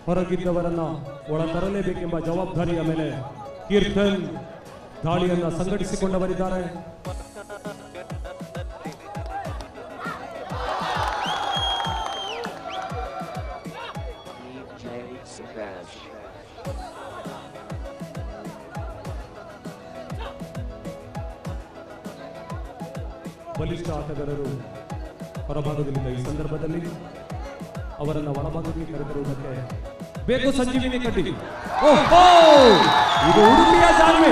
ಹೊರಗಿದ್ದವರನ್ನ ಒಳ ತರಲೇಬೇಕೆಂಬ ಜವಾಬ್ದಾರಿಯ ಮೇಲೆ Keerthan ದಾಳಿಯನ್ನ ಸಂಘಟಿಸಿಕೊಂಡವರಿದ್ದಾರೆ DJ Subash. ಬಲಿಷ್ಠ ಆಟಗಾರರು ಹೊರಭಾಗದಲ್ಲಿದ್ದ ಈ ಸಂದರ್ಭದಲ್ಲಿ ಅವರನ್ನ ಒಳಭಾಗಕ್ಕೆ ಕರೆತರುವುದಕ್ಕೆ ಬೇಕು ಸಂಜೀವಿನಿ ಕಟ್ಟಿ ಓಹೋ ಇದು ಉಡುಪಿಯ ಜಾಣ್ಮೆ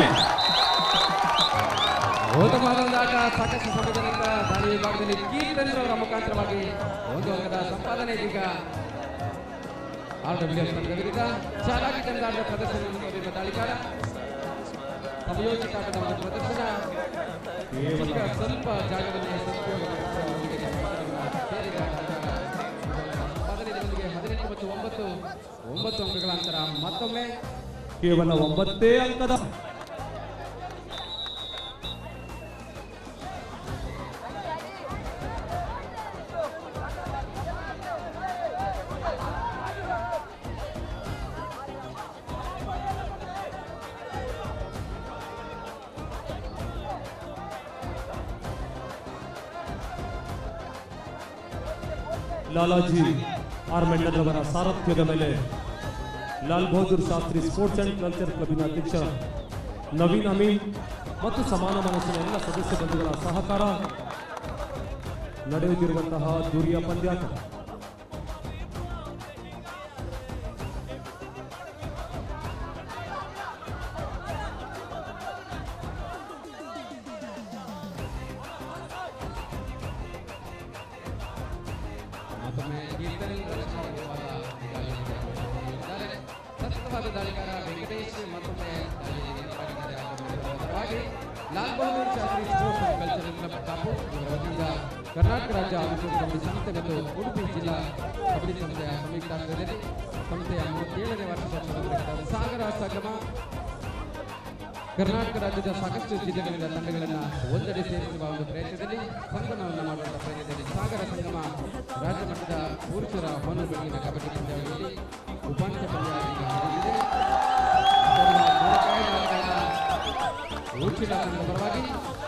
ಉತ್ತಮವಾದ ಒಂದು ಆಟ ಸಾಕಷ್ಟು ಸಮಯದಿಂದ ದಾಳಿ ವಿಭಾಗದಲ್ಲಿ ಕೀರ್ತನ್ ಅವರ ಮುಖಾಂತರವಾಗಿ ಒಂದು ಅಂಕದ ಸಂಪಾದನೆ ಇದೀಗ ಆರ್ ಡಬ್ಲ್ಯೂ ಎಫ್ ತಂಡದ ವಿರುದ್ಧ ಚೆನ್ನಾಗಿ ತಂದಾಡಿದ ಪ್ರದರ್ಶನವನ್ನು ತೋರಿರುವ ದಾಳಿಗಾರ ಸಮಯೋಚಿತ ಆಟದ ಒಂದು ಪ್ರದರ್ಶನ ಈಗ ಸ್ವಲ್ಪ ಜಾಗದಲ್ಲಿ ಸದುಪಯೋಗಪಡಿಸಿದ ಅವರಿಗೆ ಸಂಪಾದನೆಯನ್ನು ಸೇರಿದ ದಾಳಿಗಾರ ಸಂಪಾದನೆ ಇದರೊಂದಿಗೆ ಹದಿನೆಂಟು ಮತ್ತು ಒಂಬತ್ತು ಒಂಬತ್ತು ಅಂಕಗಳ ಅಂತರ ಮತ್ತೊಮ್ಮೆ ಕೇವಲ ಒಂಬತ್ತೇ ಅಂಕದ ಲಾಲಾಜಿ ಆರ್ ಮೆಂಡಲ್ ಅವರ ಸಾರಥ್ಯದ ಮೇಲೆ Lal Bahadur Shastri sports and culture ಕ್ಲಬ್ಬಿನ ಅಧ್ಯಕ್ಷ ನವೀನ್ ಅಮೀನ್ ಮತ್ತು ಸಮಾನ ಮನಸ್ಸಿನ ಎಲ್ಲ ಸದಸ್ಯ ಬಂಧುಗಳ ಸಹಕಾರ ನಡೆಯುತ್ತಿರುವಂತಹ ದೂರಿಯ ಪಂದ್ಯಾಟ ಮತ್ತೊಮ್ಮೆ ಕೀರ್ತನೆ ರಚನೆಯಾಗಿರುವಾಗ ದಾಳಿಯಲ್ಲಿ ಸತತವಾದ ದಾಳಿಗಾರ ವೆಂಕಟೇಶ್ ಮತ್ತೊಮ್ಮೆ ದಾಳಿಯಲ್ಲಿ ನಿರತರಾಗಿದ್ದಾರೆ. ಅದರ ಪರವಾಗಿ Lal Bahadur Shastri sports and cultural club Kapu ಇವರ ವತಿಯಿಂದ ಕರ್ನಾಟಕ ರಾಜ್ಯ ಆದಿವಾಸಿ ಕಬಡ್ಡಿ ಸಂಸ್ಥೆ ಮತ್ತು ಉಡುಪಿ ಜಿಲ್ಲಾ ಕಬಡ್ಡಿ ಸಂಸ್ಥೆಯ ಸಂಯುಕ್ತಾಶ್ರಯದಲ್ಲಿ ಸಂಸ್ಥೆಯ ಮೂವತ್ತೇಳನೇ ವಾರ್ಷಿಕೋತ್ಸವದ ಸಾಗರ ಸಂಗಮ ಕರ್ನಾಟಕ ರಾಜ್ಯದ ಸಾಕಷ್ಟು ಜಿಲ್ಲೆಗಳಿಂದ ತಂಡಗಳನ್ನು ಒಂದೆಡೆ ಸೇರಿಸುವ ಒಂದು ಪ್ರಯತ್ನದಲ್ಲಿ ಸಂಗಮವನ್ನು ಮಾಡುವಂತಹ ಪ್ರಯತ್ನದಲ್ಲಿ ಸಾಗರ ಸಂಗಮ ರಾಜ್ಯ ಮಟ್ಟದ ಪುರುಷರ ಹೊನ್ನು ಬೆಳಗಿನ ಕಬಡ್ಡಿ ಪಂದ್ಯಾವಳಿಯಲ್ಲಿ ಉಪಾಂತ್ಯ ಪಂದ್ಯ ಈಗ ನಡೆದಿದೆ ಅದರ ಮೂರಕಾಯಿ ನಾಟಕದ ಉಚ್ಚಿಲ ತಂಡದ ಪರವಾಗಿ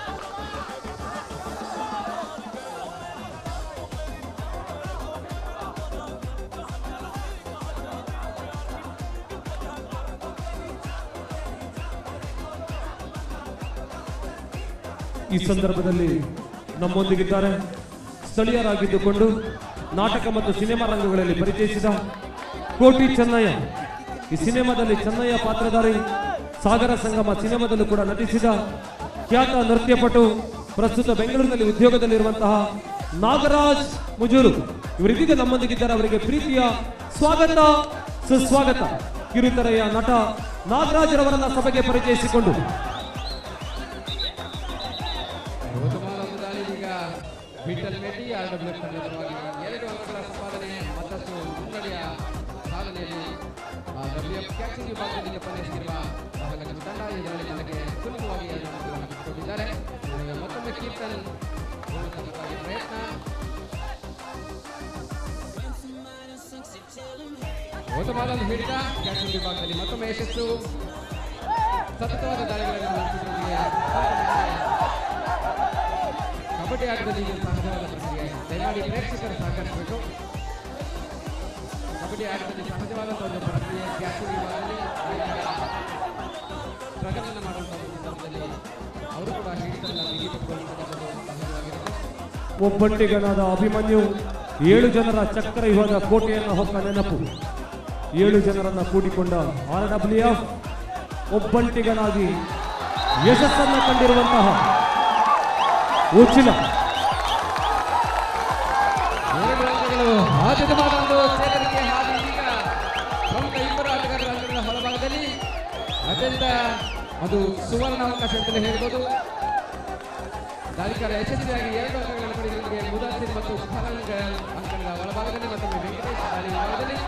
ಈ ಸಂದರ್ಭದಲ್ಲಿ ನಮ್ಮೊಂದಿಗಿದ್ದಾರೆ ಸ್ಥಳೀಯರಾಗಿದ್ದುಕೊಂಡು ನಾಟಕ ಮತ್ತು ಸಿನಿಮಾ ರಂಗಗಳಲ್ಲಿ ಪರಿಚಯಿಸಿದ ಕೋಟಿ ಚೆನ್ನಯ್ಯ ಈ ಸಿನಿಮಾದಲ್ಲಿ ಚೆನ್ನಯ್ಯ ಪಾತ್ರಧಾರಿ ಸಾಗರ ಸಂಗಮ ಸಿನಿಮಾದಲ್ಲೂ ಕೂಡ ನಟಿಸಿದ ಖ್ಯಾತ ನೃತ್ಯಪಟು ಪ್ರಸ್ತುತ ಬೆಂಗಳೂರಿನಲ್ಲಿ ಉದ್ಯೋಗದಲ್ಲಿರುವಂತಹ ನಾಗರಾಜ್ ಮುಜೂರು ಇವರಿದೀಗ ನಮ್ಮೊಂದಿಗಿದ್ದಾರೆ ಅವರಿಗೆ ಪ್ರೀತಿಯ ಸ್ವಾಗತ ಸುಸ್ವಾಗತ ಕಿರುತೆರೆಯ ನಟ ನಾಗರಾಜರವರನ್ನ ಸಭೆಗೆ ಪರಿಚಯಿಸಿಕೊಂಡು ಉತ್ತಮವಾದ ಒಂದು ದಾಳಿ ಈಗ ವಿಠಲ್ ಮೆಟ್ಟಿ ಆರ್ ಡಬ್ಲ್ಯೂ ತಂಡದ ಪರವಾಗಿ ಎರಡು ಅಂಕಗಳ ಸಂಪಾದನೆ ಮತ್ತಷ್ಟು ಮುನ್ನಡೆಯ ಸಾಧನೆಯಲ್ಲಿ ಡಬ್ಲ್ಯೂ ಎಫ್ ಕ್ಯಾಚಿಂಗ್ ವಿಭಾಗದಲ್ಲಿ ಪಂದ್ಯಿಸಿರುವ ಮಹಾಲಕ್ಷ್ಮಿ ತಂಡ ಇದರಲ್ಲಿ ನನಗೆ ಸುಲಭವಾಗಿ ಎರಡು ಅಂಕಗಳನ್ನು ಬಿಟ್ಟುಕೊಟ್ಟಿದ್ದಾರೆ ಈಗ ಮತ್ತೊಮ್ಮೆ ಕೀರ್ತನ್ ಗೋಲು ತಂಡಕ್ಕಾಗಿ ಪ್ರಯತ್ನ ಉತ್ತಮವಾದ ಒಂದು ಹಿಡಿತ ಕ್ಯಾಚಿಂಗ್ ವಿಭಾಗದಲ್ಲಿ ಮತ್ತೊಮ್ಮೆ ಯಶಸ್ಸು ಸತತವಾದ ದಾಳಿಗಳನ್ನು ನಡೆಸಿದ್ದರೊಂದಿಗೆ ಕಬಡ್ಡಿ ಆಟದಲ್ಲಿ ಇದು ಸಹಜವಾದ ಪ್ರಕ್ರಿಯೆ ದಯಮಾಡಿ ಪ್ರೇಕ್ಷಕರು ಸಹಕರಿಸಬೇಕು ಕಬಡ್ಡಿ ಆಟದಲ್ಲಿ ಸಹಜವಾದಂಥ ಒಂದು ಪ್ರಕ್ರಿಯೆ ಕ್ಯಾಚಿಂಗ್ ವಿಭಾಗದಲ್ಲಿ ಸ್ಟ್ರಗಲನ್ನು ಮಾಡುವಂಥ ಒಂದು ಸಂದರ್ಭದಲ್ಲಿ ಅವರು ಕೂಡ ಹಿಡಿತವನ್ನು ಬಿಗಿಪಟ್ಟುಕೊಳ್ಳುವಂಥದ್ದು ಸಹಜವಾಗಿರುತ್ತೆ ಒಬ್ಬಟ್ಟಿಗನಾದ ಅಭಿಮನ್ಯು ಏಳು ಜನರ ಚಕ್ರ ಯುಗದ ಕೋಟೆಯನ್ನು ಹೊತ್ತ ನೆನಪು ಏಳು ಜನರನ್ನ ಕೂಡಿಕೊಂಡ ಆರ್ ಡಬ್ಲ್ಯೂ ಎಫ್ ಒಬ್ಬಂಟಿಗನಾಗಿ ಯಶಸ್ಸನ್ನ ಕಂಡಿರುವಂತಹ ಉಚಿಲ ಎರಡು ಅಂಕಗಳು ಅದ್ಭುತವಾದ ಒಂದು ಚೇತರಿಕೆ ಹಾಗೆ ಈಗ ಪ್ರಮುಖ ಇಬ್ಬರು ಆಟಗಾರರ ಅಂಕಗಳ ಹೊರಭಾಗದಲ್ಲಿ ಅತ್ಯಂತ ಅದು ಸುವರ್ಣ ಅವಕಾಶ ಅಂತಲೇ ಹೇಳ್ಬೋದು ದಾಳಿಕಾರ ಯಶಸ್ವಿಯಾಗಿ ಎರಡು ಅಂಕಗಳನ್ನು ಪಡೆಯುವುದಕ್ಕೆ ಮುದಾಸಿರ್ ಮತ್ತು ಫರಂಗ್ ಅಂಕಗಳ ಒಳಭಾಗದಲ್ಲಿ ಮತ್ತೊಮ್ಮೆ ವೆಂಕಟೇಶ್ ದಾಳಿ ವಿಭಾಗದಲ್ಲಿ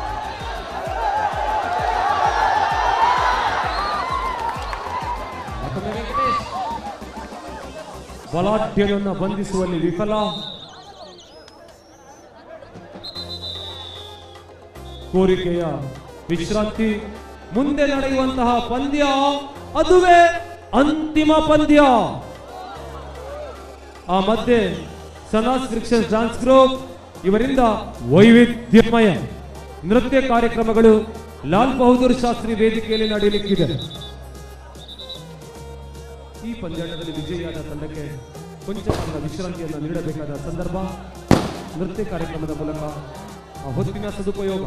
ಮತ್ತೊಮ್ಮೆ ವೆಂಕಟೇಶ್ ಬಲಾಢ್ಯನನ್ನ ಬಂಧಿಸುವಲ್ಲಿ ವಿಫಲ ಕೋರಿಕೆಯ ವಿಶ್ರಾಂತಿ ಮುಂದೆ ನಡೆಯುವಂತಹ ಪಂದ್ಯ ಅದುವೇ ಅಂತಿಮ ಪಂದ್ಯ ಆ ಮಧ್ಯೆ ಸನಾಸ್ ಕ್ರಿಕ್ಷನ್ಸ್ ಡಾನ್ಸ್ ಗ್ರೂಪ್ ಇವರಿಂದ ವೈವಿಧ್ಯಮಯ ನೃತ್ಯ ಕಾರ್ಯಕ್ರಮಗಳು ಲಾಲ್ ಬಹದ್ದೂರ್ ಶಾಸ್ತ್ರಿ ವೇದಿಕೆಯಲ್ಲಿ ನಡೆಯಲಿಕ್ಕಿದೆ ಈ ಪಂದ್ಯಾಟದಲ್ಲಿ ವಿಜಯಿಯಾದ ತಂಡಕ್ಕೆ ಕೊಂಚ ಕಾಲದ ವಿಶ್ರಾಂತಿಯನ್ನು ನೀಡಬೇಕಾದ ಸಂದರ್ಭ ನೃತ್ಯ ಕಾರ್ಯಕ್ರಮದ ಮೂಲಕ ಆ ಹೊತ್ತಿನ ಸದುಪಯೋಗ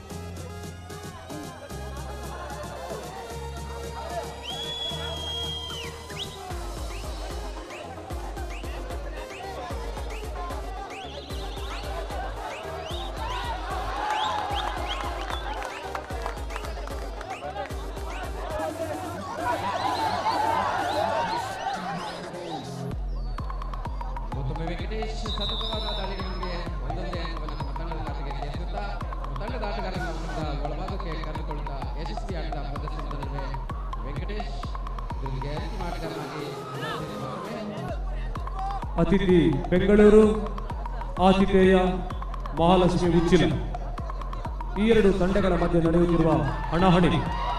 ಮತ್ತೊಮ್ಮೆ ವೆಂಕಟೇಶ್ ಸತತವಾದ ದಾಳಿಗಳಿಗೆ ಒಂದೊಂದೇ ಅಂಕವನ್ನು ತಮ್ಮ ತಂಡದ ಆಟಕ್ಕೆ ಸೇರಿಸುತ್ತಾ ತಂಡದ ಆಟಗಾರನ ವಿರುದ್ಧ ಒಳಭಾಗಕ್ಕೆ ಕರೆದುಕೊಳ್ಳುತ್ತಾ ಯಶಸ್ವಿ ಆಟದ ಪ್ರದರ್ಶನದ ನಡುವೆ ವೆಂಕಟೇಶ್ ಇದರಿಗೆ ಅಂತಿಮ ಆಟಗಾರನಾಗಿ ಮತ್ತೊಮ್ಮೆ ಅತಿಥಿ ಬೆಂಗಳೂರು ಆತಿಥೇಯ ಮಹಾಲಕ್ಷ್ಮಿ ಉಚ್ಚಿಲ ಈ ಎರಡು ತಂಡಗಳ ಮಧ್ಯೆ ನಡೆಯುತ್ತಿರುವ ಹಣಾಹಣಿ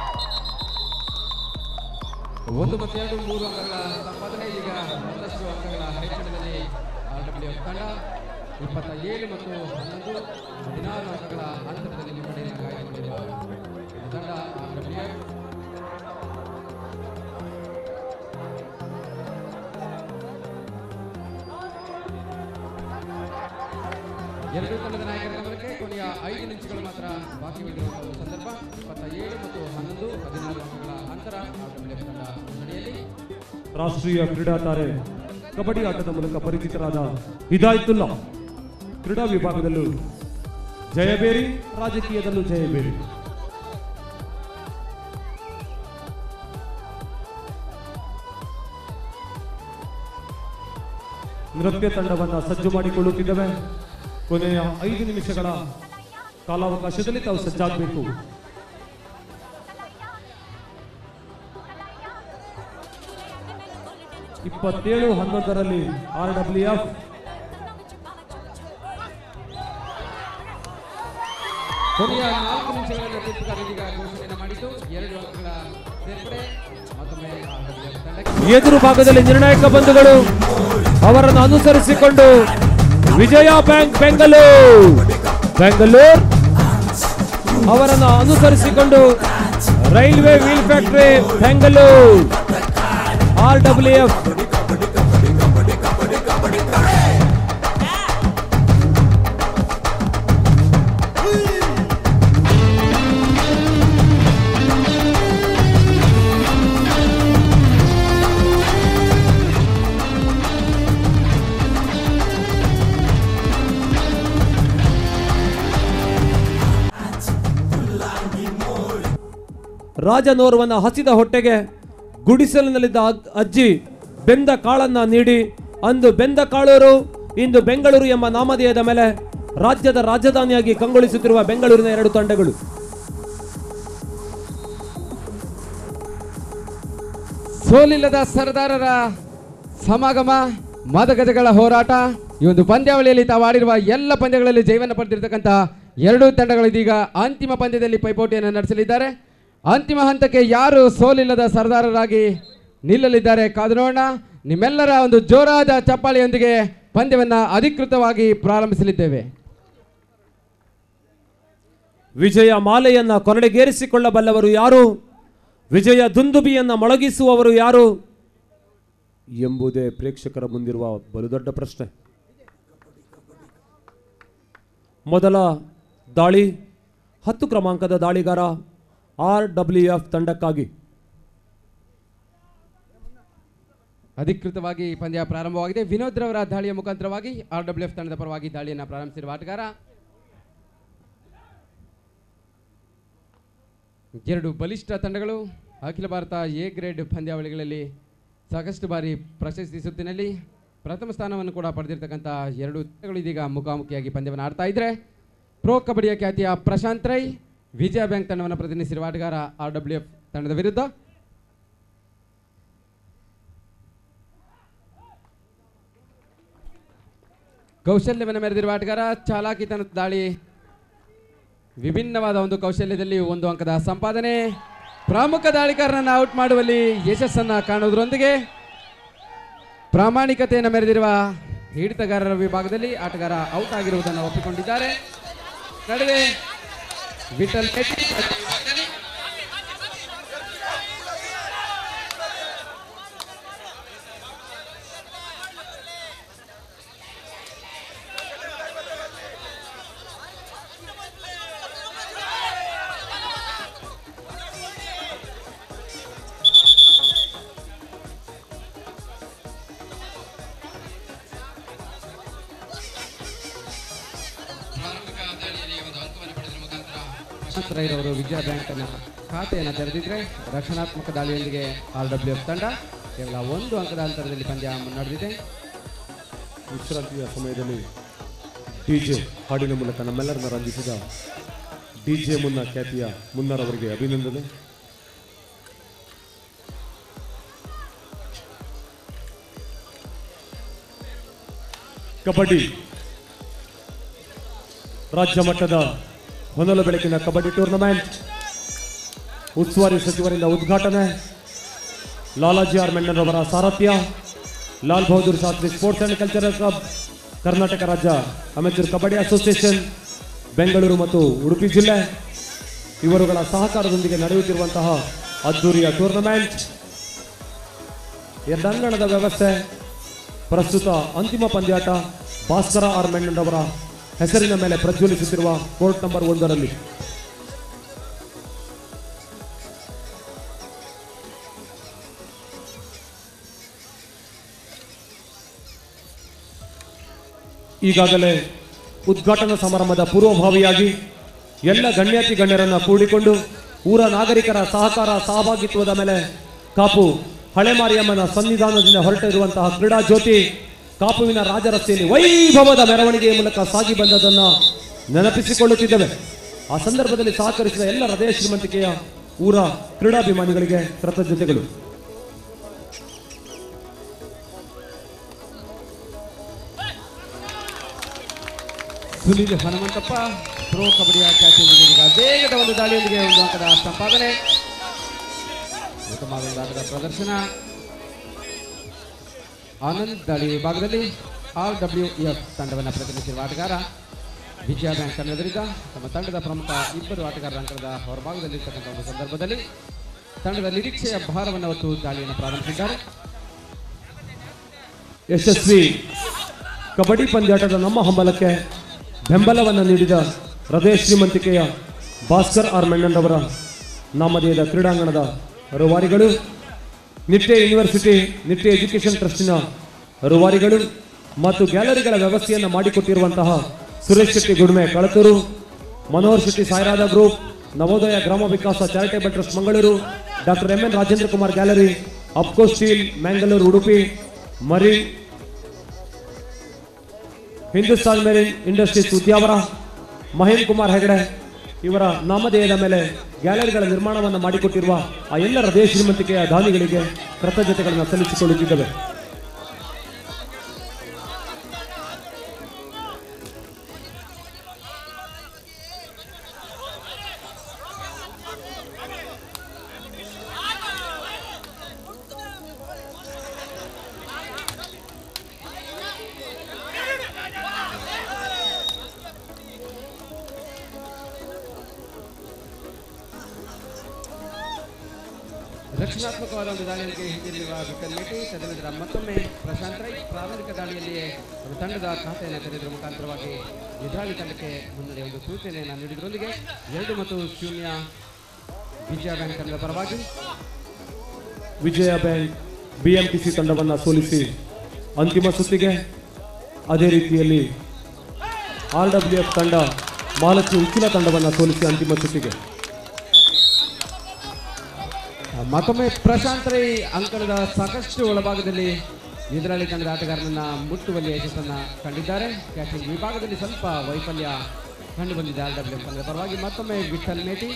ಒಂದು ಮತ್ತು ಎರಡು ಮೂರು ಅಂಕಗಳ ಸಂಪಾದನೆ ಈಗ ಒಂದಷ್ಟು ಅಂಕಗಳ ಹೆಚ್ಚಳದಲ್ಲಿ ಆರ್ಡಬ್ಲ್ಯೂ ತಂಡ ಇಪ್ಪತ್ತ ಏಳು ಮತ್ತು ಹನ್ನೊಂದು ಹದಿನಾರು ಅಂಕಗಳ ಅಂತರದಲ್ಲಿ ಮುನ್ನಡೆಯನ್ನು ಕಾಯ್ದುಕೊಂಡಿರುವ ಈ ತಂಡ ಆರ್ಡಬ್ಲ್ಯೂ ಎರಡು ತಂಡದ ನಾಯಕರ ಗಮನಕ್ಕೆ ಕೊನೆಯ ಐದು ನಿಮಿಷಗಳು ಮಾತ್ರ ಬಾಕಿ ಉಳಿದಿರುವ ಒಂದು ಸಂದರ್ಭ ಇಪ್ಪತ್ತ ಏಳು ಮತ್ತು ಹನ್ನೊಂದು ಹದಿನಾರು ಅಂಕಗಳ ಅಂತರ ಆರ್ಡಬ್ಲ್ಯೂ ತಂಡ ಮುನ್ನಡೆಯಲ್ಲಿ ರಾಷ್ಟ್ರೀಯ ಕ್ರೀಡಾ ತಾರೆ ಕಬಡ್ಡಿ ಆಟದ ಮೂಲಕ ಪರಿಚಿತರಾದ ಹಿದಾಯತುಲ್ಲಾ ಕ್ರೀಡಾ ವಿಭಾಗದಲ್ಲೂ ಜಯಬೇರಿ ರಾಜಕೀಯದಲ್ಲೂ ಜಯಬೇರಿ ನೃತ್ಯ ತಂಡವನ್ನ ಸಜ್ಜು ಮಾಡಿಕೊಳ್ಳುತ್ತಿದ್ದೇವೆ ಕೊನೆಯ ಐದು ನಿಮಿಷಗಳ ಕಾಲಾವಕಾಶದಲ್ಲಿ ತಾವು ಸಜ್ಜಾಗಬೇಕು ಇಪ್ಪತ್ತೇಳು ಹನ್ನೊಂದರಲ್ಲಿ ಆರ್ ಡಬ್ಲ್ಯೂ ಎಫ್ ಕೊನೆಯ ನಾಲ್ಕು ನಿಮಿಷಗಳಲ್ಲಿ ತೀರ್ಪುಗಾರ ಇದೀಗ ಘೋಷಣೆಯನ್ನು ಮಾಡಿದ್ದು ಎರಡು ಅಂಕಗಳ ಸೇರ್ಪಡೆ ಮತ್ತೊಮ್ಮೆ RWF ತಂಡಕ್ಕೆ ಎದುರು ಭಾಗದಲ್ಲಿ ನಿರ್ಣಾಯಕ ಬಂಧುಗಳು ಅವರನ್ನು ಅನುಸರಿಸಿಕೊಂಡು ವಿಜಯ ಬ್ಯಾಂಕ್ ಬೆಂಗಳೂರು ಬೆಂಗಳೂರು ಅವರನ್ನು ಅನುಸರಿಸಿಕೊಂಡು railway wheel factory Bengaluru R W F ರಾಜನೋರ್ವನ ಹಸಿದ ಹೊಟ್ಟೆಗೆ ಗುಡಿಸಲಿನಲ್ಲಿದ್ದ ಅಗ್- ಅಜ್ಜಿ ಬೆಂದ ಕಾಳನ್ನ ನೀಡಿ ಅಂದು ಬೆಂದ ಕಾಳೂರು ಇಂದು ಬೆಂಗಳೂರು ಎಂಬ ನಾಮಧೇಯದ ಮೇಲೆ ರಾಜ್ಯದ ರಾಜಧಾನಿಯಾಗಿ ಕಂಗೊಳಿಸುತ್ತಿರುವ ಬೆಂಗಳೂರಿನ ಎರಡು ತಂಡಗಳು ಸೋಲಿಲ್ಲದ ಸರ್ದಾರರ ಸಮಾಗಮ ಮದಗಜಗಳ ಹೋರಾಟ ಈ ಒಂದು ಪಂದ್ಯಾವಳಿಯಲ್ಲಿ ತಾವು ಆಡಿರುವ ಎಲ್ಲ ಪಂದ್ಯಗಳಲ್ಲಿ ಜಯವನ್ನು ಪಡೆದಿರತಕ್ಕಂಥ ಎರಡೂ ತಂಡಗಳು ಇದೀಗ ಅಂತಿಮ ಪಂದ್ಯದಲ್ಲಿ ಪೈಪೋಟಿಯನ್ನು ನಡೆಸಲಿದ್ದಾರೆ ಅಂತಿಮ ಹಂತಕ್ಕೆ ಯಾರು ಸೋಲಿಲ್ಲದ ಸರ್ದಾರರಾಗಿ ನಿಲ್ಲಲಿದ್ದಾರೆ ಕಾದು ನೋಡೋಣ ನಿಮ್ಮೆಲ್ಲರ ಒಂದು ಜೋರಾದ ಚಪ್ಪಾಳೆಯೊಂದಿಗೆ ಪಂದ್ಯವನ್ನು ಅಧಿಕೃತವಾಗಿ ಪ್ರಾರಂಭಿಸಲಿದ್ದೇವೆ ವಿಜಯ ಮಾಲೆಯನ್ನ ಕೊರಡೆಗೇರಿಸಿಕೊಳ್ಳಬಲ್ಲವರು ಯಾರು ವಿಜಯ ದುಂದುಬಿಯನ್ನ ಮೊಳಗಿಸುವವರು ಯಾರು ಎಂಬುದೇ ಪ್ರೇಕ್ಷಕರ ಮುಂದಿರುವ ಬಲುದೊಡ್ಡ ಪ್ರಶ್ನೆ ಮೊದಲ ದಾಳಿ ಹತ್ತು ಕ್ರಮಾಂಕದ ದಾಳಿಗಾರ ಆರ್ ಡಬ್ಲ್ಯೂ ಎಫ್ ತಂಡಕ್ಕಾಗಿ ಅಧಿಕೃತವಾಗಿ ಪಂದ್ಯ ಪ್ರಾರಂಭವಾಗಿದೆ ವಿನೋದ್ ರವರ ದಾಳಿಯ ಮುಖಾಂತರವಾಗಿ ಆರ್ ಡಬ್ಲ್ಯೂ ಎಫ್ ತಂಡದ ಪರವಾಗಿ ದಾಳಿಯನ್ನು ಪ್ರಾರಂಭಿಸಿರುವ ಆಟಗಾರ ಎರಡು ಬಲಿಷ್ಠ ತಂಡಗಳು ಅಖಿಲ ಭಾರತ ಎ ಗ್ರೇಡ್ ಪಂದ್ಯಾವಳಿಗಳಲ್ಲಿ ಸಾಕಷ್ಟು ಬಾರಿ ಪ್ರಶಸ್ತಿ ಸುತ್ತಿನಲ್ಲಿ ಪ್ರಥಮ ಸ್ಥಾನವನ್ನು ಕೂಡ ಪಡೆದಿರತಕ್ಕಂಥ ಎರಡು ತಂಡಗಳು ಇದೀಗ ಮುಖಾಮುಖಿಯಾಗಿ ಪಂದ್ಯವನ್ನು ಆಡ್ತಾ ಇದ್ರೆ ಪ್ರೋ ಕಬಡ್ಡಿಯ ಖ್ಯಾತಿಯ ಪ್ರಶಾಂತ್ ರೈ ವಿಜಯ ಬ್ಯಾಂಕ್ ತಂಡವನ್ನು ಪ್ರತಿನಿಧಿಸಿರುವ ಆಟಗಾರ ಆರ್ ಡಬ್ಲ್ಯೂ ಎಫ್ ತಂಡದ ವಿರುದ್ಧ ಕೌಶಲ್ಯವನ್ನು ಮೆರೆದಿರುವ ಆಟಗಾರ ಚಾಲಾಕಿತನದ ದಾಳಿ ವಿಭಿನ್ನವಾದ ಒಂದು ಕೌಶಲ್ಯದಲ್ಲಿ ಒಂದು ಅಂಕದ ಸಂಪಾದನೆ ಪ್ರಮುಖ ದಾಳಿಗಾರನನ್ನು ಔಟ್ ಮಾಡುವಲ್ಲಿ ಯಶಸ್ಸನ್ನ ಕಾಣುವುದರೊಂದಿಗೆ ಪ್ರಾಮಾಣಿಕತೆಯನ್ನು ಮೆರೆದಿರುವ ಹಿಡಿತಗಾರರ ವಿಭಾಗದಲ್ಲಿ ಆಟಗಾರ ಔಟ್ ಆಗಿರುವುದನ್ನು ಒಪ್ಪಿಕೊಂಡಿದ್ದಾರೆ ನಡುವೆ ವಿಠಲ್ ಶೆಟ್ಟಿ ರವರು ವಿಜಯ ಬ್ಯಾಂಕ್ ಅನ್ನ ಖಾತೆಯನ್ನು ತೆರೆದಿದ್ರೆ ರಕ್ಷಣಾತ್ಮಕ ದಾಳಿಯೊಂದಿಗೆ ಆರ್ ಡಬ್ಲ್ಯೂ ಎಫ್ ತಂಡ ಕೇವಲ ಒಂದು ಅಂಕದ ಅಂತರದಲ್ಲಿ ಪಂದ್ಯ ಮುನ್ನಡೆದಿದೆ ವಿಶ್ರಾಂತಿಯ ಸಮಯದಲ್ಲಿ ಡಿಜೆ ಹಾಡಿನ ಮೂಲಕ ನಮ್ಮೆಲ್ಲರನ್ನ ರಂಜಿಸಿದ ಡಿಜೆ ಮುನ್ನ ಖ್ಯಾತಿಯ ಮುನ್ನರವರಿಗೆ ಅಭಿನಂದನೆ ಕಬಡ್ಡಿ ರಾಜ್ಯ ಮಟ್ಟದ ಹೊನಲು ಬೆಳಕಿನ ಕಬಡ್ಡಿ ಟೂರ್ನಮೆಂಟ್ ಉಸ್ತುವಾರಿ ಸಚಿವರಿಂದ ಉದ್ಘಾಟನೆ ಲಾಲಾಜಿ ಆರ್ ಮೆಂಡನ್ ಅವರ ಸಾರಥ್ಯ Lal Bahadur Shastri sports and cultural club Karnataka ರಾಜ್ಯ ಅಮೆಚೂರ್ ಕಬಡ್ಡಿ ಅಸೋಸಿಯೇಷನ್ ಬೆಂಗಳೂರು ಮತ್ತು ಉಡುಪಿ ಜಿಲ್ಲೆ ಇವರುಗಳ ಸಹಕಾರದೊಂದಿಗೆ ನಡೆಯುತ್ತಿರುವಂತಹ ಅದ್ದೂರಿಯ ಟೂರ್ನಮೆಂಟ್ ಎರಡಂಗಣದ ವ್ಯವಸ್ಥೆ ಪ್ರಸ್ತುತ ಅಂತಿಮ ಪಂದ್ಯಾಟ ಭಾಸ್ಕರ ಆರ್ ಮೆಂಡನ್ ಅವರ ಹೆಸರಿನ ಮೇಲೆ ಪ್ರಜ್ವಲಿಸುತ್ತಿರುವ ಕೋರ್ಟ್ ನಂಬರ್ ಒಂದರಲ್ಲಿ ಈಗಾಗಲೇ ಉದ್ಘಾಟನಾ ಸಮಾರಂಭದ ಪೂರ್ವಭಾವಿಯಾಗಿ ಎಲ್ಲ ಗಣ್ಯಾತಿ ಗಣ್ಯರನ್ನ ಕೂಡಿಕೊಂಡು ಊರ ನಾಗರಿಕರ ಸಹಕಾರ ಸಹಭಾಗಿತ್ವದ ಮೇಲೆ ಕಾಪು ಹಳೆ ಮಾರಿಯಮ್ಮನ ಸನ್ನಿಧಾನದಿಂದ ಹೊರಟಿರುವಂತಹ ಕ್ರೀಡಾ ಜ್ಯೋತಿ ಕಾಪುವಿನ ರಾಜರಸ್ತೆಯಲ್ಲಿ ವೈಭವದ ಮೆರವಣಿಗೆಯ ಮೂಲಕ ಸಾಗಿ ಬಂದದನ್ನ ನೆನಪಿಸಿಕೊಳ್ಳುತ್ತಿದ್ದೇವೆ ಆ ಸಂದರ್ಭದಲ್ಲಿ ಸಹಕರಿಸಿದ ಎಲ್ಲ ಹೃದಯ ಶ್ರೀಮಂತಿಕೆಯ ಊರ ಕ್ರೀಡಾಭಿಮಾನಿಗಳಿಗೆ ಕೃತಜ್ಞತೆಗಳು ಸುನಿಲ್ ಹನುಮಂತಪ್ಪ ಪ್ರೋ ಕಬಡ್ಡಿಯ ಖ್ಯಾತಿಯೊಂದಿಗೆ ಈಗ ವೇಗದ ಒಂದು ದಾಳಿಯೊಂದಿಗೆ ಒಂದು ಅಂಕದ ಸಂಪಾದನೆ ಉತ್ತಮವಾದ ಒಂದು ಆಟದ ಪ್ರದರ್ಶನ ಆನಂದ್ ದಾಳಿ ವಿಭಾಗದಲ್ಲಿ ಆರ್ ಡಬ್ಲ್ಯೂ ಎಫ್ ತಂಡವನ್ನು ಪ್ರತಿನಿಧಿಸಿರುವ ಆಟಗಾರ ವಿಜಯ ಬ್ಯಾಂಕ್ ತಂಡದರಿಂದ ತಮ್ಮ ತಂಡದ ಪ್ರಮುಖ ಇಬ್ಬರು ಆಟಗಾರರ ಅಂಕದ ಹೊರಭಾಗದಲ್ಲಿರ್ತಕ್ಕಂಥ ಒಂದು ಸಂದರ್ಭದಲ್ಲಿ ತಂಡದ ನಿರೀಕ್ಷೆಯ ಭಾರವನ್ನು ಹೊತ್ತು ದಾಳಿಯನ್ನು ಪ್ರಾರಂಭಿಸಿದ್ದಾರೆ ಯಶಸ್ವಿ ಕಬಡ್ಡಿ ಪಂದ್ಯಾಟದ ನಮ್ಮ ಹಂಬಲಕ್ಕೆ ಬೆಂಬಲವನ್ನು ನೀಡಿದ ಹೃದಯ ಶ್ರೀಮಂತಿಕೆಯ ಭಾಸ್ಕರ್ ಆರ್ ಮೆಂಡನ್ರವರ ನಾಮಧೇಯದ ಕ್ರೀಡಾಂಗಣದ ರೂವಾರಿಗಳು ನಿತ್ಯ ಯೂನಿವರ್ಸಿಟಿ ನಿತ್ಯ ಎಜುಕೇಷನ್ ಟ್ರಸ್ಟಿನ ರೂವಾರಿಗಳು ಮತ್ತು ಗ್ಯಾಲರಿಗಳ ವ್ಯವಸ್ಥೆಯನ್ನು ಮಾಡಿಕೊಟ್ಟಿರುವಂತಹ Suresh Shetty Gudme Kalathuru Manohar Shetty Sairadha group Navodaya Grama Vikasa charitable trust Mangaluru doctor M N Rajendra Kumar gallery Apco steel Mangalore Udupi ಮರಿ ಹಿಂದೂಸ್ತಾನ್ ಮೇರಿನ್ ಇಂಡಸ್ಟ್ರೀಸ್ ಉದ್ಯಾವರ ಮಹೇಂದ್ರ ಕುಮಾರ್ ಹೆಗಡೆ ಇವರ ನಾಮಧೇಯದ ಮೇಲೆ ಗ್ಯಾಲರಿಗಳ ನಿರ್ಮಾಣವನ್ನು ಮಾಡಿಕೊಟ್ಟಿರುವ ಆ ಎಲ್ಲ ಹೃದಯ ಶ್ರೀಮಂತಿಕೆಯ ದಾನಿಗಳಿಗೆ ಕೃತಜ್ಞತೆಗಳನ್ನು ಸಲ್ಲಿಸಿಕೊಳ್ಳುತ್ತಿದ್ದೇವೆ ರಕ್ಷಣಾತ್ಮಕವಾದ ಒಂದು ದಾಳಿಯಲ್ಲಿ ಹಿಂದಿರುವ ವಿಠಲ್ ಮೇಟಿ ತದನಂತರ ಮತ್ತೊಮ್ಮೆ ಪ್ರಶಾಂತ್ ರೈ ಪ್ರಾರಂಭಿಕ ದಾಳಿಯಲ್ಲಿಯೇ ಒಂದು ತಂಡದ ಖಾತೆಯನ್ನು ತೆರೆಯುವುದರ ಮುಖಾಂತರವಾಗಿ ಎದುರಾಳಿ ತಂಡಕ್ಕೆ ಮುನ್ನಡೆ ಒಂದು ಸೂಚನೆಯನ್ನು ನೀಡಿದ್ರೊಂದಿಗೆ ಎರಡು ಮತ್ತು ಶೂನ್ಯ ವಿಜಯ ಬ್ಯಾಂಕ್ ತಂಡದ ಪರವಾಗಿ ವಿಜಯ ಬ್ಯಾಂಕ್ ಬಿಎಂಟಿಸಿ ತಂಡವನ್ನು ಸೋಲಿಸಿ ಅಂತಿಮ ಸುತ್ತಿಗೆ ಅದೇ ರೀತಿಯಲ್ಲಿ ಆರ್ ಡಬ್ಲ್ಯೂ ಎಫ್ ತಂಡ ಮಹಾಲಕ್ಷ್ಮಿ ಉಕ್ಕಿನ ತಂಡವನ್ನು ಸೋಲಿಸಿ ಅಂತಿಮ ಸುತ್ತಿಗೆ ಮತ್ತೊಮ್ಮೆ ಪ್ರಶಾಂತ್ ರೈ ಅಂಕಣದ ಸಾಕಷ್ಟು ಒಳಭಾಗದಲ್ಲಿ ಎದುರಾಳಿ ತಂಡದ ಆಟಗಾರನನ್ನ ಮುಟ್ಟುವಲ್ಲಿ ಯಶಸ್ಸನ್ನ ಕಂಡಿದ್ದಾರೆ ಕ್ಯಾಚಿಂಗ್ ವಿಭಾಗದಲ್ಲಿ ಸ್ವಲ್ಪ ವೈಫಲ್ಯ ಕಂಡು ಬಂದಿದೆ ಆರ್ ಡಬ್ಲ್ಯೂ ತಂಡದ ಪರವಾಗಿ ಮತ್ತೊಮ್ಮೆ ವಿಠಲ್ ಮೇಟಿ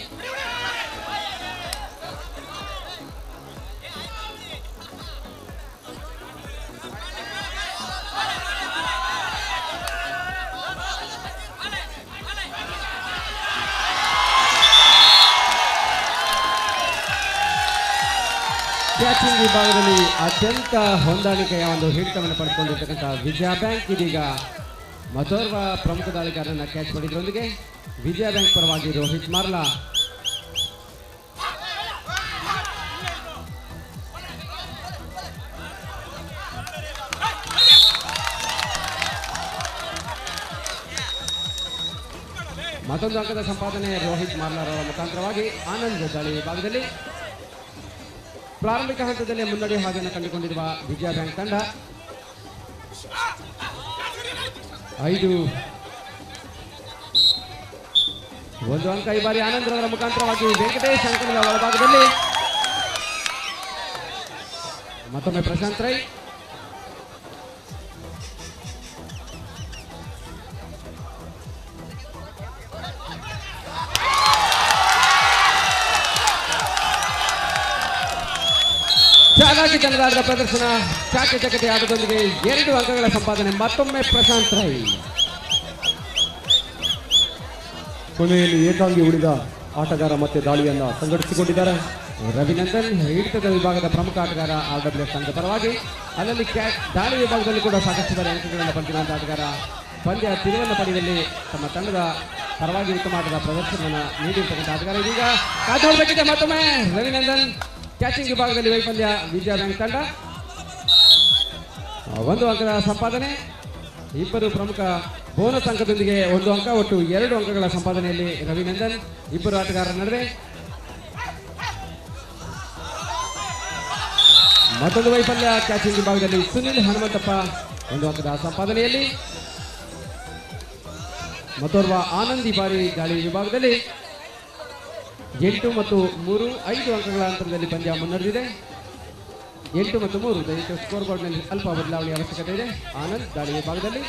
ಕ್ಯಾಚಿಂಗ್ ವಿಭಾಗದಲ್ಲಿ ಅತ್ಯಂತ ಹೊಂದಾಣಿಕೆಯ ಒಂದು ಹಿಡಿತವನ್ನು ಪಡೆದುಕೊಂಡಿರ್ತಕ್ಕಂಥ ವಿಜಯ ಬ್ಯಾಂಕ್ ಇದೀಗ ಮತ್ತೋರ್ವ ಪ್ರಮುಖ ದಾಳಿಗಾರರನ್ನ ಕ್ಯಾಚ್ ಮಾಡಿದ್ರೊಂದಿಗೆ ವಿಜಯ ಬ್ಯಾಂಕ್ ಪರವಾಗಿ ರೋಹಿತ್ ಮಾರ್ಲಾ ಮತ್ತೊಂದು ಅಂಕದ ಸಂಪಾದನೆ ರೋಹಿತ್ ಮಾರ್ಲಾರವರ ಮುಖಾಂತರವಾಗಿ ಆನಂದ್ ದಾಳಿ ವಿಭಾಗದಲ್ಲಿ ಪ್ರಾರಂಭಿಕ ಹಂತದಲ್ಲಿ ಮುನ್ನಡೆ ಹಾದಿಯನ್ನು ಕಂಡುಕೊಂಡಿರುವ ವಿಜಯ ಬ್ಯಾಂಕ್ ತಂಡ ಐದು ಒಂದು ಅಂಕ ಈ ಬಾರಿ ಆನಂದ್ ರವರ ಮುಖಾಂತರವಾಗಿ ವೆಂಕಟೇಶ್ ಅಂಕಣದ ಒಳಭಾಗದಲ್ಲಿ ಮತ್ತೊಮ್ಮೆ ಪ್ರಶಾಂತ್ ರೈ ಚಾಲಾಕಿ ತಂಡದ ಪ್ರದರ್ಶನ ಚಾಕಚಕತೆ ಆಟದೊಂದಿಗೆ ಎರಡು ಅಂಕಗಳ ಸಂಪಾದನೆ ಮತ್ತೊಮ್ಮೆ ಪ್ರಶಾಂತ್ ರೈ ಕೊನೆಯಲ್ಲಿ ಏಕಾಂಗಿ ಉಳಿದ ಆಟಗಾರ ಮತ್ತೆ ದಾಳಿಯನ್ನ ಸಂಘಟಿಸಿಕೊಂಡಿದ್ದಾರೆ ರವಿನಂದನ್ ಹಿಡಿತದ ವಿಭಾಗದ ಪ್ರಮುಖ ಆಟಗಾರ ಆರ್ ಡಬ್ಲ್ಯೂ ಎಫ್ ತಂಡದ ಪರವಾಗಿ ಅಲ್ಲಲ್ಲಿ ಕ್ಯಾಚ್ ದಾಳಿ ವಿಭಾಗದಲ್ಲಿ ಕೂಡ ಸಾಕಷ್ಟು ಬಾರಿ ಅಂಕಗಳನ್ನು ಪಡೆದಿರುವಂತಹ ಆಟಗಾರ ಪಂದ್ಯ ತಿರುವನ್ನು ಪಡೆಯುವಲ್ಲಿ ತಮ್ಮ ತಂಡದ ಪರವಾಗಿ ಉತ್ತಮ ಆಟದ ಪ್ರದರ್ಶನವನ್ನು ನೀಡಿರ್ತಕ್ಕಂಥ ಆಟಗಾರ ಇದೀಗ ಕಾದಾಡಬೇಕಿದೆ ಮತ್ತೊಮ್ಮೆ ರವಿನಂದನ್ ಕ್ಯಾಚಿಂಗ್ ವಿಭಾಗದಲ್ಲಿ ವೈಫಲ್ಯ ವಿಜಯ ಬ್ಯಾಂಕ್ ತಂಡ ಒಂದು ಅಂಕದ ಸಂಪಾದನೆ ಇಬ್ಬರು ಪ್ರಮುಖ ಬೋನಸ್ ಅಂಕದೊಂದಿಗೆ ಒಂದು ಅಂಕ ಒಟ್ಟು ಎರಡು ಅಂಕಗಳ ಸಂಪಾದನೆಯಲ್ಲಿ ರವಿನಂದನ್ ಇಬ್ಬರು ಆಟಗಾರರ ನಡುವೆ ಮತ್ತೊಂದು ವೈಫಲ್ಯ ಕ್ಯಾಚಿಂಗ್ ವಿಭಾಗದಲ್ಲಿ ಸುನಿಲ್ ಹನುಮಂತಪ್ಪ ಒಂದು ಅಂಕದ ಸಂಪಾದನೆಯಲ್ಲಿ ಮತ್ತೋರ್ವ ಆನಂದಿ ಬಾರಿ ಗಾಳಿ ವಿಭಾಗದಲ್ಲಿ ಎಂಟು ಮತ್ತು ಮೂರು ಐದು ಅಂಕಗಳ ಅಂತರದಲ್ಲಿ ಪಂದ್ಯ ಮುನ್ನಡೆದಿದೆ ಎಂಟು ಮತ್ತು ಮೂರು ದಯವಿಟ್ಟು ಸ್ಕೋರ್ ಬೋರ್ಡ್ನಲ್ಲಿ ಅಲ್ಪ ಬದಲಾವಣೆ ಅವಶ್ಯಕತೆ ಇದೆ ಆನಂದ್ ದಾಳಿ ವಿಭಾಗದಲ್ಲಿ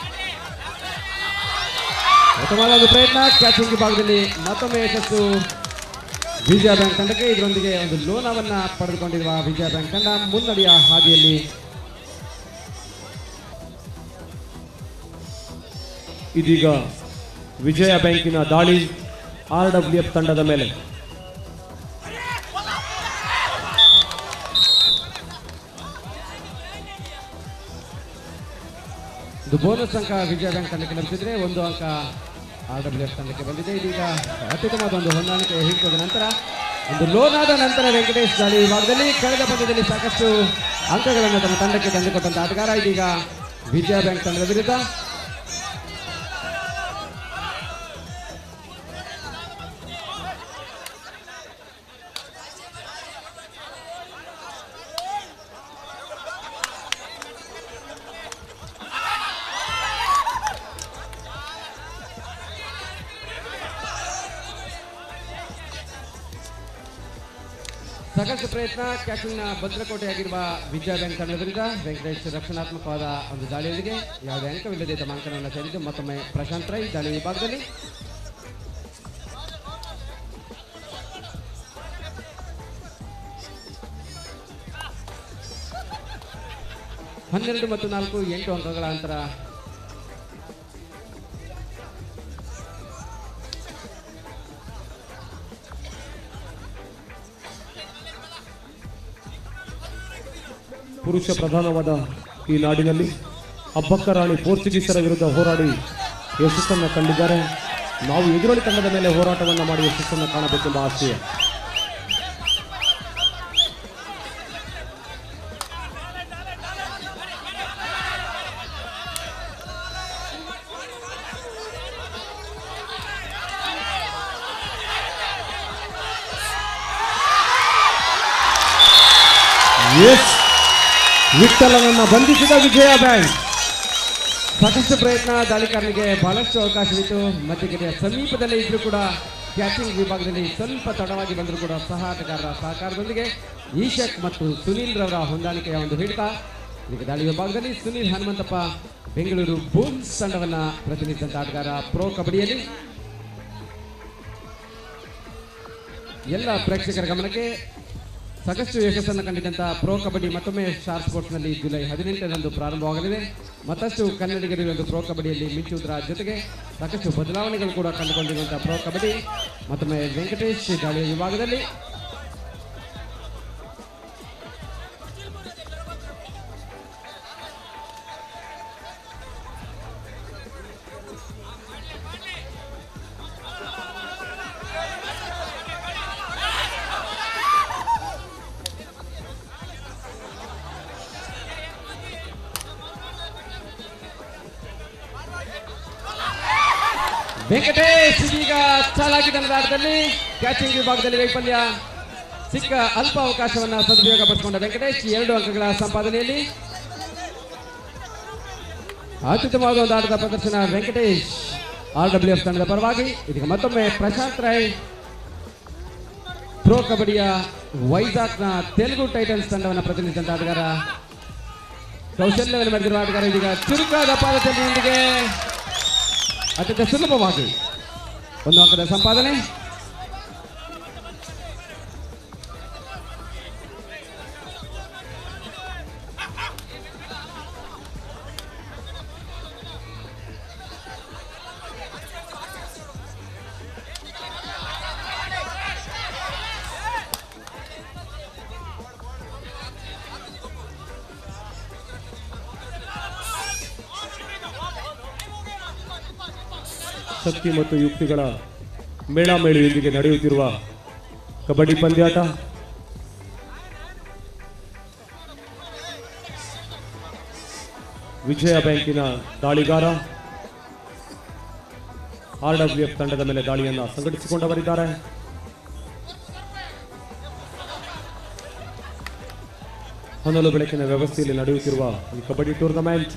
ಉತ್ತಮವಾದ ಒಂದು ಪ್ರಯತ್ನ ಕ್ಯಾಚಿಂಗ್ ವಿಭಾಗದಲ್ಲಿ ಮತ್ತೊಮ್ಮೆ ಯಶಸ್ಸು ವಿಜಯ ಬ್ಯಾಂಕ್ ತಂಡಕ್ಕೆ ಇದರೊಂದಿಗೆ ಒಂದು ಲೋನವನ್ನ ಪಡೆದುಕೊಂಡಿರುವ ವಿಜಯ ಬ್ಯಾಂಕ್ ತಂಡ ಮುನ್ನಡೆಯ ಹಾದಿಯಲ್ಲಿ ಇದೀಗ ವಿಜಯ ಬ್ಯಾಂಕಿನ ದಾಳಿ ಆರ್ ಡಬ್ಲ್ಯೂ ಎಫ್ ತಂಡದ ಮೇಲೆ ಇದು ಬೋನಸ್ ಅಂಕ ವಿಜಯ ಬ್ಯಾಂಕ್ ತಂಡಕ್ಕೆ ಲಭಿಸಿದ್ರೆ ಒಂದು ಅಂಕ ಆರ್ ಡಬ್ಲ್ಯೂ ಎಫ್ ತಂಡಕ್ಕೆ ಬಂದಿದೆ ಇದೀಗ ಅತ್ಯುತ್ತಮವಾದ ಒಂದು ಹೊಂದಾಣಿಕೆ ಹಿಡಿತದ ನಂತರ ಒಂದು ಲೋನ್ ಆದ ನಂತರ ವೆಂಕಟೇಶ್ ದಾಳಿ ವಿಭಾಗದಲ್ಲಿ ಕಳೆದ ಪಂದ್ಯದಲ್ಲಿ ಸಾಕಷ್ಟು ಅಂಕಗಳನ್ನು ತಮ್ಮ ತಂಡಕ್ಕೆ ತಂದುಕೊಟ್ಟಂತ ಆಟಗಾರ ಇದೀಗ ವಿಜಯ ಬ್ಯಾಂಕ್ ತಂಡದ ವಿರುದ್ಧ ಸಾಕಷ್ಟು ಪ್ರಯತ್ನ ಕ್ಯಾಚಿಂಗ್ನ ಭದ್ರಕೋಟೆಯಾಗಿರುವ ವಿಜಯ ಬ್ಯಾಂಕ್ ತಂಡದ ವಿರುದ್ಧ ವೆಂಕಟೇಶ್ ರಕ್ಷಣಾತ್ಮಕವಾದ ಒಂದು ದಾಳಿಯೊಂದಿಗೆ ಯಾವುದೇ ಅಂಕವಿಲ್ಲದೆ ತಮ್ಮ ಅಂಕಣವನ್ನು ಸೇರಿದ್ದು ಮತ್ತೊಮ್ಮೆ ಪ್ರಶಾಂತ್ ರೈ ದಾಳಿ ವಿಭಾಗದಲ್ಲಿ ಹನ್ನೆರಡು ಮತ್ತು ನಾಲ್ಕು ಎಂಟು ಅಂಕಗಳ ಅಂತರ ಪುರುಷ ಪ್ರಧಾನವಾದ ಈ ನಾಡಿನಲ್ಲಿ ಅಬ್ಬಕ್ಕ ರಾಣಿ ಪೋರ್ಚುಗೀಸರ ವಿರುದ್ಧ ಹೋರಾಡಿ ಯಶಸ್ಸನ್ನು ಕಂಡಿದ್ದಾರೆ ನಾವು ಎದುರಾಳಿ ತಂಡದ ಮೇಲೆ ಹೋರಾಟವನ್ನು ಮಾಡಿ ಯಶಸ್ಸನ್ನು ಕಾಣಬೇಕೆಂಬ ಆಶಯ ಎಸ್ ವಿಠಲನನ್ನ ಬಂಧಿಸಿದ ವಿಜಯ ಬ್ಯಾಂಕ್ ಸಾಕಷ್ಟು ಪ್ರಯತ್ನ ದಾಳಿಕಾರನಿಗೆ ಬಹಳಷ್ಟು ಅವಕಾಶವಿತ್ತು ಮಧ್ಯಗೆರೆಯ ಸಮೀಪದಲ್ಲೇ ಇದ್ರೂ ಕೂಡ ಕ್ಯಾಚಿಂಗ್ ವಿಭಾಗದಲ್ಲಿ ಸ್ವಲ್ಪ ತಡವಾಗಿ ಬಂದರೂ ಕೂಡ ಸಹ ಆಟಗಾರರ ಸಹಕಾರದೊಂದಿಗೆ ಈಶಕ್ ಮತ್ತು ಸುನೀಲ್ ರವರ ಹೊಂದಾಣಿಕೆಯ ಒಂದು ಹಿಡಿತ ಈಗ ದಾಳಿ ವಿಭಾಗದಲ್ಲಿ ಸುನೀಲ್ ಹನುಮಂತಪ್ಪ ಬೆಂಗಳೂರು ಬೂನ್ಸ್ ತಂಡವನ್ನ ಪ್ರತಿನಿಧಿಸಿದಂತ ಆಟಗಾರ ಪ್ರೋ ಕಬಡ್ಡಿಯಲ್ಲಿ ಎಲ್ಲ ಪ್ರೇಕ್ಷಕರ ಗಮನಕ್ಕೆ ಸಾಕಷ್ಟು ಯಶಸ್ಸನ್ನು ಕಂಡಿದ್ದಂಥ ಪ್ರೋ ಕಬಡ್ಡಿ ಮತ್ತೊಮ್ಮೆ ಸ್ಟಾರ್ ಸ್ಪೋರ್ಟ್ಸ್ನಲ್ಲಿ ಜುಲೈ ಹದಿನೆಂಟರಂದು ಪ್ರಾರಂಭವಾಗಲಿದೆ ಮತ್ತಷ್ಟು ಕನ್ನಡಿಗರು ಈ ಒಂದು ಪ್ರೋ ಕಬಡ್ಡಿಯಲ್ಲಿ ಮಿಂಚುವುದರ ಜೊತೆಗೆ ಸಾಕಷ್ಟು ಬದಲಾವಣೆಗಳು ಕೂಡ ಕಂಡುಕೊಂಡಿರುವಂಥ ಪ್ರೋ ಕಬಡ್ಡಿ ಮತ್ತೊಮ್ಮೆ ವೆಂಕಟೇಶ್ ದಾಳಿಯ ವಿಭಾಗದಲ್ಲಿ ವೆಂಕಟೇಶ್ ಇದೀಗ ಚಾಲಾಗಿ ಆಟದಲ್ಲಿ ಕ್ಯಾಚಿಂಗ್ ವಿಭಾಗದಲ್ಲಿ ವೈಫಲ್ಯ ಸಿಕ್ಕ ಅಲ್ಪ ಅವಕಾಶವನ್ನ ಸದುಪಯೋಗ ಪಡಿಸಿಕೊಂಡ ವೆಂಕಟೇಶ್ ಎರಡು ಅಂಕಗಳ ಸಂಪಾದನೆಯಲ್ಲಿ ಅತ್ಯುತ್ತಮವಾದ ಒಂದು ಆಟದ ಪ್ರದರ್ಶನ ವೆಂಕಟೇಶ್ ಆರ್ ಡಬ್ಲ್ಯೂ ಎಫ್ ತಂಡದ ಪರವಾಗಿ ಇದೀಗ ಮತ್ತೊಮ್ಮೆ ಪ್ರಶಾಂತ್ ರೈ ಪ್ರೋ ಕಬಡ್ಡಿಯ ವೈಜಾಗ್ನ ತೆಲುಗು ಟೈಟನ್ಸ್ ತಂಡವನ್ನು ಪ್ರತಿನಿಧಿಸಿದಂತ ಆಟಗಾರ ಕೌಶಲ್ಯವನ್ನು ಮೆರೆದಿರುವ ಆಟಗಾರ ಇದೀಗ ಚುರುಕಾದ ಪಾದಚಲನೆಯೊಂದಿಗೆ ಅತ್ಯಂತ ಸುಲಭವಾಗಿ ಒಂದು ಅಂಕದ ಸಂಪಾದನೆ ಶಕ್ತಿ ಮತ್ತು ಯುಕ್ತಿಗಳ ಮೇಳಾಮೇಳಿಯೊಂದಿಗೆ ನಡೆಯುತ್ತಿರುವ ಕಬಡ್ಡಿ ಪಂದ್ಯಾಟ ವಿಜಯ ಬ್ಯಾಂಕಿನ ದಾಳಿಗಾರ ಆರ್ ಡಬ್ಲ್ಯೂ ಎಫ್ ತಂಡದ ಮೇಲೆ ದಾಳಿಯನ್ನು ಸಂಘಟಿಸಿಕೊಂಡವರಿದ್ದಾರೆ ಹೊನಲು ಬೆಳಕಿನ ವ್ಯವಸ್ಥೆಯಲ್ಲಿ ನಡೆಯುತ್ತಿರುವ ಈ ಕಬಡ್ಡಿ ಟೂರ್ನಮೆಂಟ್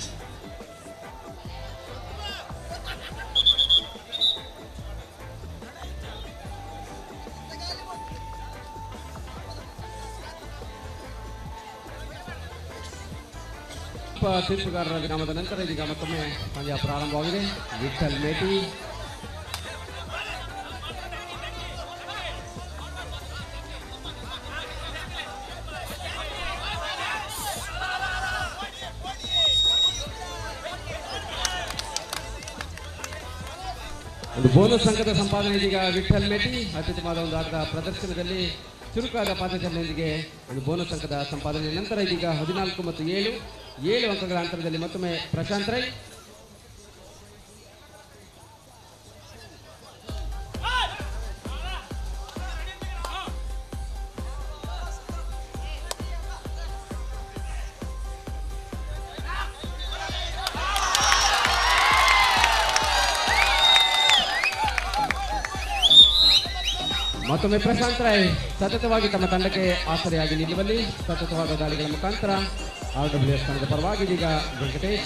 ಉಪ ತೀರ್ಪುಗಾರರ ವಿರಾಮದ ನಂತರ ಇದೀಗ ಮತ್ತೊಮ್ಮೆ ಪಂದ್ಯ ಪ್ರಾರಂಭವಾಗಿದೆ ವಿಠಲ್ ಮೇಟಿ ಒಂದು ಬೋನಸ್ ಅಂಕದ ಸಂಪಾದನೆ ಇದೀಗ ವಿಠಲ್ ಮೇಟಿ ಅತ್ಯುತ್ತಮವಾದ ಒಂದು ಆಟದ ಪ್ರದರ್ಶನದಲ್ಲಿ ಚುರುಕಾದ ಪಾದಚಲನೆಯೊಂದಿಗೆ ಒಂದು ಬೋನಸ್ ಅಂಕದ ಸಂಪಾದನೆ ನಂತರ ಇದೀಗ ಹದಿನಾಲ್ಕು ಮತ್ತು ಏಳು ಏಳು ಅಂಕಗಳ ಅಂತರದಲ್ಲಿ ಮತ್ತೊಮ್ಮೆ ಪ್ರಶಾಂತ್ ರೈ ಮತ್ತೊಮ್ಮೆ ಪ್ರಶಾಂತ್ ರಾಯ್ ಸತತವಾಗಿ ತಮ್ಮ ತಂಡಕ್ಕೆ ಆಸರೆಯಾಗಿ ನಿಲ್ಲುವಲ್ಲಿ ಸತತವಾದ ದಾಳಿಗಳ ಮುಖಾಂತರ ಆರ್ ಡಬ್ಲ್ಯೂ ಎಸ್ ತಂಡದ ಪರವಾಗಿ ಇದೀಗ ವೆಂಕಟೇಶ್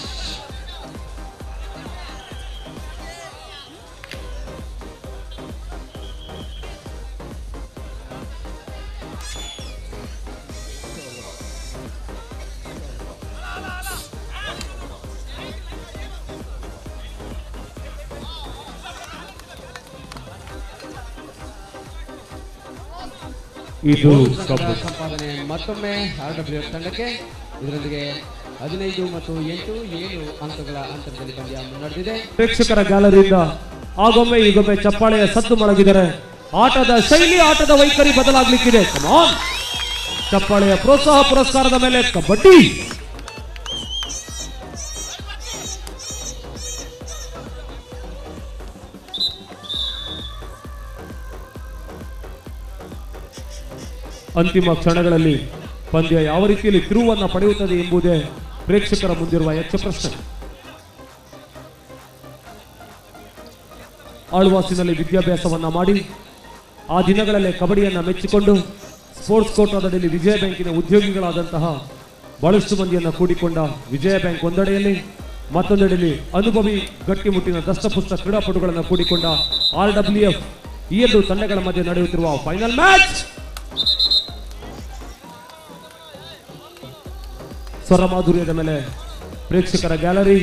ಇದು ಬೋನಸ್ ಅಂಕದ ಕಬಡ್ಡಿ ಸಂಪಾದನೆ ಮತ್ತೊಮ್ಮೆ ಆರ್ ಡಬ್ಲ್ಯೂ ಎಸ್ ತಂಡಕ್ಕೆ ಇದರೊಂದಿಗೆ ಹದಿನೈದು ಮತ್ತು ಎಂಟು ಏಳು ಅಂಕಗಳ ಅಂತರದಲ್ಲಿ ಪಂದ್ಯ ಮುನ್ನಡೆದಿದೆ ಪ್ರೇಕ್ಷಕರ ಗ್ಯಾಲರಿಯಿಂದ ಆಗೊಮ್ಮೆ ಈಗೊಮ್ಮೆ ಚಪ್ಪಾಳೆಯ ಸದ್ದು ಮೊಳಗಿದರೆ ಆಟದ ಶೈಲಿ ಆಟದ ವೈಖರಿ ಬದಲಾಗ್ಲಿಕ್ಕಿದೆ ಕಮಾನ್ ಚಪ್ಪಾಳೆಯ ಪ್ರೋತ್ಸಾಹ ಪುರಸ್ಕಾರದ ಮೇಲೆ ಕಬಡ್ಡಿ ಅಂತಿಮ ಕ್ಷಣಗಳಲ್ಲಿ ಪಂದ್ಯ ಯಾವ ರೀತಿಯಲ್ಲಿ ತಿರುವನ್ನು ಪಡೆಯುತ್ತದೆ ಎಂಬುದೇ ಪ್ರೇಕ್ಷಕರ ಮುಂದಿರುವ ಯಕ್ಷ ಪ್ರಶ್ನೆ ಆಳ್ವಾಸಿನಲ್ಲಿ ವಿದ್ಯಾಭ್ಯಾಸವನ್ನ ಮಾಡಿ ಆ ದಿನಗಳಲ್ಲೇ ಕಬಡ್ಡಿಯನ್ನ ಮೆಚ್ಚಿಕೊಂಡು ಸ್ಪೋರ್ಟ್ಸ್ ಕೋಟಾದಡಿಯಲ್ಲಿ ವಿಜಯ ಬ್ಯಾಂಕಿನ ಉದ್ಯೋಗಿಗಳಾದಂತಹ ಬಹಳಷ್ಟು ಮಂದಿಯನ್ನ ಕೂಡಿಕೊಂಡ ವಿಜಯ ಬ್ಯಾಂಕ್ ಒಂದೆಡೆಯಲ್ಲಿ ಮತ್ತೊಂದೆಡೆಯಲ್ಲಿ ಅನುಭವಿ ಗಟ್ಟಿಮುಟ್ಟಿನ ದಷ್ಟಪುಷ್ಟ ಕ್ರೀಡಾಪಟುಗಳನ್ನು ಕೂಡಿಕೊಂಡ ಆರ್ ಡಬ್ಲ್ಯೂ ಎಫ್ ಈ ಎರಡು ತಂಡಗಳ ಮಧ್ಯೆ ನಡೆಯುತ್ತಿರುವ ಫೈನಲ್ ಮ್ಯಾಚ್ ಸ್ವರ ಮಾಧುರ್ಯದ ಮೇಲೆ ಪ್ರೇಕ್ಷಕರ ಗ್ಯಾಲರಿ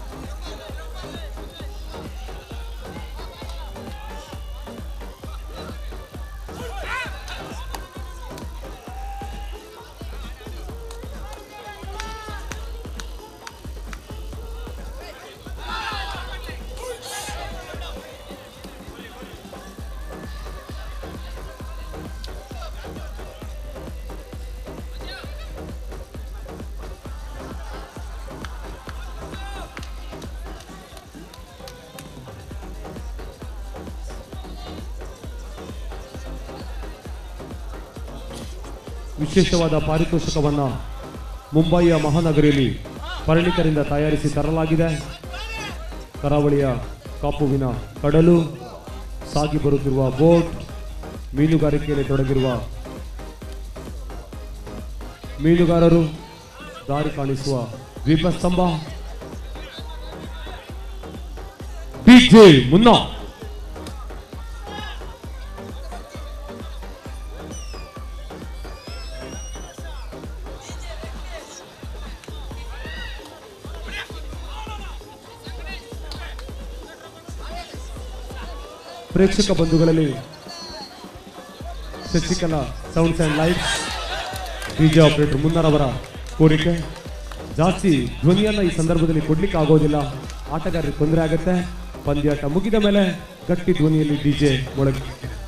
ವಿಶೇಷವಾದ ಪಾರಿತೋಷಕವನ್ನ ಮುಂಬಯಿಯ ಮಹಾನಗರಿಯಲ್ಲಿ ಪರಿಣಿತರಿಂದ ತಯಾರಿಸಿ ತರಲಾಗಿದೆ ಕರಾವಳಿಯ ಕಾಪುವಿನ ಕಡಲು ಸಾಗಿ ಬರುತ್ತಿರುವ ಬೋಟ್ ಮೀನುಗಾರಿಕೆಯಲ್ಲಿ ತೊಡಗಿರುವ ಮೀನುಗಾರರು ದಾರಿ ಕಾಣಿಸುವ ದ್ವೀಪಸ್ತಂಭ ಡಿಜೆ ಮುನ್ನಾ ಪ್ರೇಕ್ಷಕ ಬಂಧುಗಳಲ್ಲಿ Shashikala sounds and lights DJ operator ಮುನ್ನರವರ ಕೋರಿಕೆ ಜಾಸ್ತಿ ಧ್ವನಿಯನ್ನ ಈ ಸಂದರ್ಭದಲ್ಲಿ ಕೊಡ್ಲಿಕ್ಕೆ ಆಗೋದಿಲ್ಲ ಆಟಗಾರರಿಗೆ ತೊಂದರೆ ಆಗುತ್ತೆ ಪಂದ್ಯಾಟ ಮುಗಿದ ಮೇಲೆ ಗಟ್ಟಿ ಧ್ವನಿಯಲ್ಲಿ ಡಿಜೆ ಮೊಳಗಿ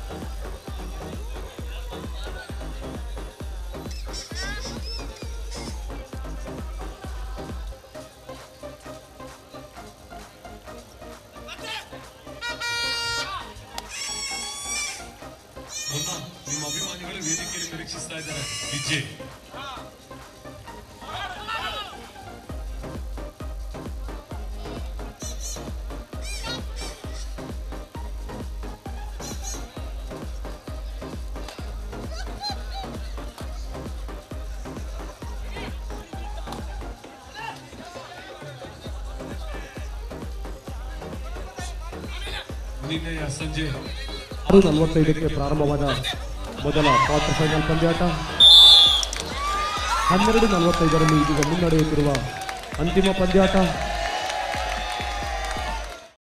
ಮುನ್ನ ನಿಮ್ಮ ಅಭಿಮಾನಿಗಳು ವೇದಿಕೆಯಲ್ಲಿ ನಿರೀಕ್ಷಿಸ್ತಾ ಇದ್ದಾರೆ ವಿಜಯ್ ನಿನ್ನೆಯ ಸಂಜೆ ಆರು ನಲವತ್ತೈದಕ್ಕೆ ಪ್ರಾರಂಭವಾದ ಮೊದಲ ಕ್ವಾರ್ಟರ್ ಫೈನಲ್ ಪಂದ್ಯಾಟ ಹನ್ನೆರಡು ನಲವತ್ತೈದರಲ್ಲಿ ಇದೀಗ ಮುನ್ನಡೆಯುತ್ತಿರುವ ಅಂತಿಮ ಪಂದ್ಯಾಟ